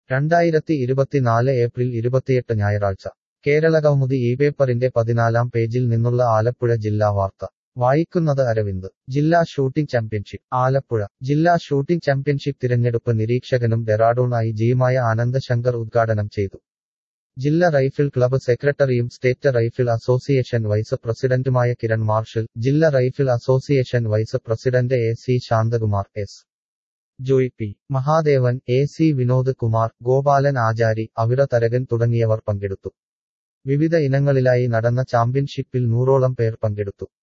രണ്ടായിരത്തി ഇരുപത്തിനാല് ഏപ്രിൽ ഇരുപത്തിയെട്ട് ഞായറാഴ്ച കേരളകൗമുദി ഈ പേപ്പറിന്റെ പതിനാലാം പേജിൽ നിന്നുള്ള ആലപ്പുഴ ജില്ലാ വാർത്ത വായിക്കുന്നത് അരവിന്ദ് ജില്ലാ ഷൂട്ടിംഗ് ചാമ്പ്യൻഷിപ്പ് ആലപ്പുഴ ജില്ലാ ഷൂട്ടിംഗ് ചാമ്പ്യൻഷിപ്പ് തിരഞ്ഞെടുപ്പ് നിരീക്ഷകനും ഡെറാഡൂൺ ഐ ജിയുമായ ആനന്ദ് ശങ്കർ ഉദ്ഘാടനം ചെയ്തു ജില്ലാ റൈഫിൾ ക്ലബ്ബ് സെക്രട്ടറിയും സ്റ്റേറ്റ് റൈഫിൾ അസോസിയേഷൻ വൈസ് പ്രസിഡന്റുമായ കിരൺ മാർഷൽ ജില്ലാ rifle association vice president A C Shanthakumar S Joy P Mahadevan A C Vinod Kumar Gopalan Achari Avira Tharakan തുടങ്ങിയവർ പങ്കെടുത്തു വിവിധ ഇനങ്ങളിലായി നടന്ന ചാമ്പ്യൻഷിപ്പിൽ നൂറോളം പേർ പങ്കെടുത്തു